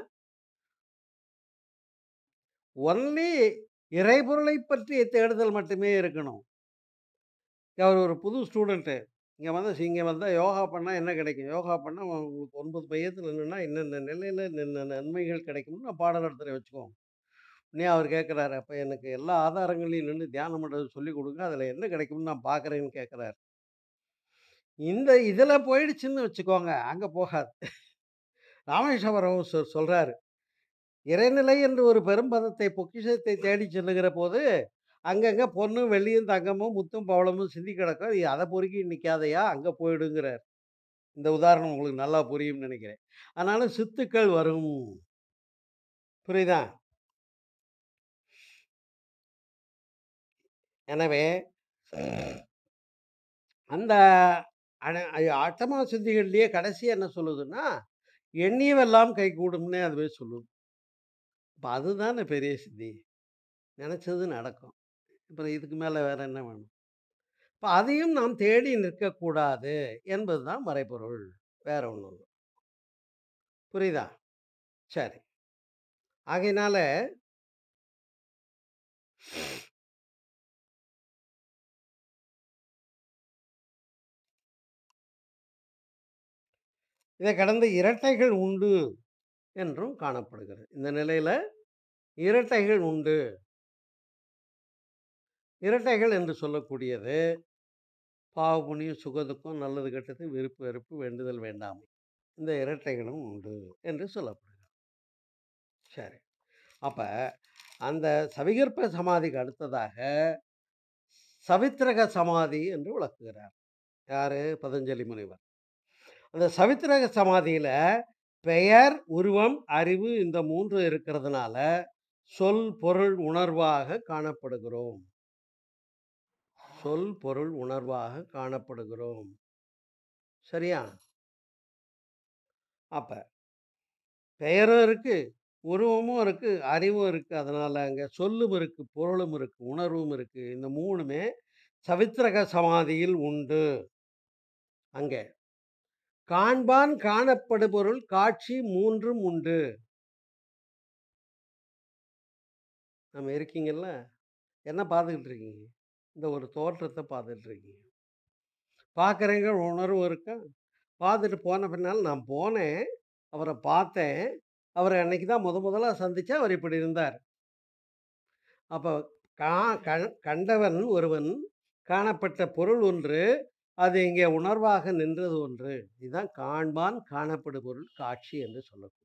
ஒன்லி இறைபொருளைப் பற்றிய தேடுதல் மட்டுமே இருக்கணும். அவர் ஒரு புது ஸ்டூடண்ட்டு. இங்க வந்து இங்க வந்தா யோகா பண்ணா என்ன கிடைக்கும்? யோகா பண்ணா உங்களுக்கு 9 மையத்துல நின்னா இன்னென்ன நிலையில இன்னென்ன நன்மைகள் கிடைக்கும்னு நான் பாடம் நடத்துறேன் வச்சுக்கோங்க. உடனே அவர் கேட்கிறாரு, "அப்ப எனக்கு எல்லா ஆதாரங்களையும் நின்னு தியானம் பண்றது சொல்லிக் குடுங்க. அதுல என்ன கிடைக்கும்னு நான் பார்க்குறேன்னு" கேட்கிறாரு. இந்த இதுல போயிடுச்சுன்னு வச்சுக்கோங்க, அங்க போகாது. ராமேஸ்வரம் சொ சொல்றாரு. இறைநிலை என்று ஒரு பெரும்பதத்தை பொக்கிஷத்தை தேடிச் செல்லுகிற போது, அங்கங்க பொன்னும், வெள்ளியும், தங்கமும், முத்தும், பவளமும் சிந்தி கிடக்கும். நீ அத பொறுக்கி நிக்காதயா, அங்க போயிடுங்கிறார். இந்த உதாரணம் உங்களுக்கு நல்லா புரியும்னு நெனைக்கிறேன். ஆனாலும் சித்துக்கள் வரும். புரியுதா? எனவே அந்த அன அட்டமா சித்திகள்லயே கடைசியா என்ன சொல்லுதுன்னா, எண்ணியவெல்லாம் கைகூடும்னே அதுவே சொல்லுது. அப்ப அதுதானே பெரிய சித்தி. நெனைச்சது நடக்கும். அப்புறம் இதுக்கு மேல வேற என்ன வேணும்? இப்ப அதையும் நாம் தேடி நிற்கக்கூடாது என்பதுதான் மறைபொருள். வேற ஒண்ணும் இல்ல. புரியுதா? சரி. ஆகையினால இதை கடந்த இரட்டைகள் உண்டு என்றும் காணப்படுகிறது. இந்த நிலையில இரட்டைகள் உண்டு. இரட்டைகள் என்று சொல்லக்கூடியது, பாவ, புண்ணியம், சுக, துக்கம், நல்லது, கெட்டது, விருப்பு, வெறுப்பு, வேண்டுதல், வேண்டாமை. இந்த இரட்டைகளும் உண்டு என்று சொல்லப்படுகிறது. சரி. அப்ப அந்த சவிகற்ப சமாதிக்கு அடுத்ததாக, சவித்திரக சமாதி என்று விளக்குகிறார். யாரு? பதஞ்சலி முனிவர். அந்த சவித்திரக சமாதியில பெயர், உருவம், அறிவு இந்த 3 இருக்கிறதுனால, சொல், பொருள், உணர்வாக காணப்படுகிறோம். சொல், பொருள், உணர்வாக காணப்படுகிறோம். சரியா? அப்ப பெயரும் இருக்கு, உருவமும் இருக்கு, அறிவும் இருக்கு. அதனால அங்க சொல்லும் இருக்கு, பொருளும் இருக்கு, உணர்வும் இருக்கு. இந்த 3மே சவித்திரக சமாதியில் உண்டு. அங்கே. காண்பான் காணப்படுபொருள் காட்சி 3ம் உண்டு. நம்ம இருக்கீங்கல்ல? என்ன பார்த்துக்கிட்டு இருக்கீங்க? இந்த ஒரு தோற்றத்த பார்த்துட்டு இருக்கீங்க. பார்க்குறீங்க உணர்வு இருக்கா? பார்த்துட்டு போன பின்னால நான் போனேன், அவர பார்த்தேன். அவர அன்னைக்கு தான் முத முதலா சந்திச்சேன். அவர் இப்படி இருந்தார். அப்ப கா கண் கண்டவன் ஒருவன், காணப்பட்ட பொருள் ஒன்று, அது இங்கே உணர்வாக நின்றது ஒன்று. இதுதான் காண்பான் காணப்படுபொருள் காட்சி என்று சொல்லக்கூடியது.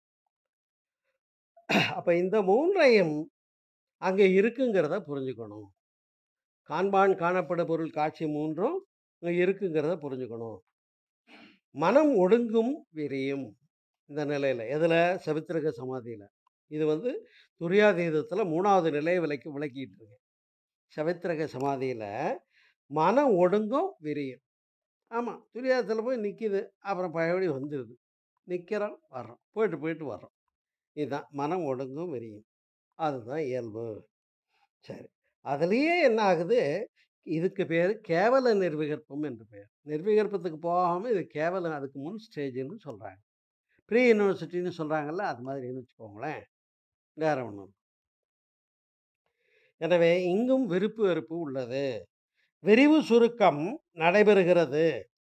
அப்ப இந்த 3ஐயும் அங்கே இருக்குங்கிறத புரிஞ்சுக்கணும். காண்பான் காணப்படுபொருள் காட்சி 3ம் அங்க இருக்குங்கிறத புரிஞ்சுக்கணும். மனம் ஒடுங்கும் விரியும். இந்த நிலையில. எதுல? சவித்திரக சமாதியில. இது வந்து துரியாதீதத்துல 3வது நிலைய விளக்கி விளக்கிட்டு இருக்கேன். சவித்திரக சமாதியில மனம் ஒடுங்கும், விரியும். ஆமா. துரியாதீதத்துல போய் நிக்குது. அப்புறம் பழையபடி வந்துருது. நிக்கிறோம், வர்றோம். போயிட்டு, போயிட்டு வர்றோம். இதுதான் மனம் ஒடுங்கும், விரியும். அதுதான் இயல்பு. சரி. அதுலயே என்ன ஆகுது? இதுக்கு பேரு கேவல நிர்விகற்பம் என்று பெயர். நிர்விகற்பத்துக்கு போகாம இது கேவலம் அதுக்கு முன் ஸ்டேஜ்ன்னு சொல்றாங்க. ப்ரீ யூனிவர்சிட்டின்னு சொல்றாங்கல்ல, அது மாதிரின்னு வச்சுக்கோங்களேன். வேற ஒண்ணும் இல்ல. எனவே இங்கும் விருப்பு, வெறுப்பு உள்ளது. விரிவு சுருக்கம் நடைபெறுகிறது.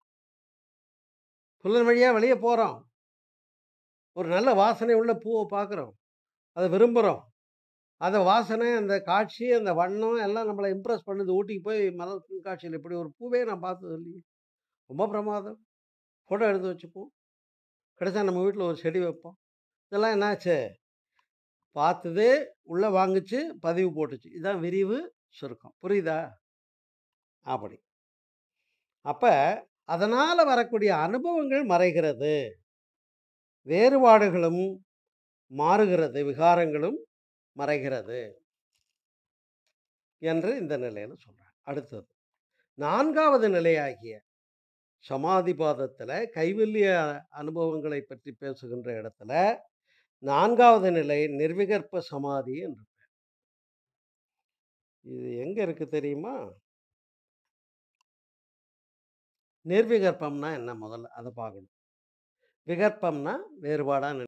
புலன் வழியா வெளிய போறோம். ஒரு நல்ல வாசனை உள்ள பூவ பார்க்குறோம். அத விரும்புறோம். அந்த வாசனை, அந்த காட்சி, அந்த வண்ணம் எல்லாம் நம்மள இம்ப்ரெஸ் பண்ணுது. ஊட்டிக்கு போய் மலர் கண்காட்சியில இப்படி ஒரு பூவே நான் பார்த்தது இல்லையே! ரொம்ப பிரமாதம். ஃபோட்டோ எடுத்து வச்சுப்போம். கிடைச்சா நம்ம வீட்ல ஒரு செடி வைப்போம். இதெல்லாம் என்னாச்சு? பார்த்தது, உள்ள வாங்குச்சு, பதிவு போட்டுச்சு. இதான் விரிவு, சுருக்கம். புரியுதா? அப்படி. அப்ப அதனால வரக்கூடிய அனுபவங்கள் மறைகிறது. வேறுபாடுகளும் மாறுகிறது. விகாரங்களும் மறைகிறது. என்று இந்த நிலையில சொல்றாங்க. அடுத்தது. நான்காவது நிலையாகிய சமாதிபாதத்துல கைவல்ய அனுபவங்களை பற்றி பேசுகின்ற இடத்துல நான்காவது நிலை நிர்விகற்ப சமாதி என்று பெயர். இது எங்க இருக்கு தெரியுமா? நிர்விகற்பம்னா என்ன முதல்ல அத பார்க்கணும். விகற்பம்னா வேறுபாடா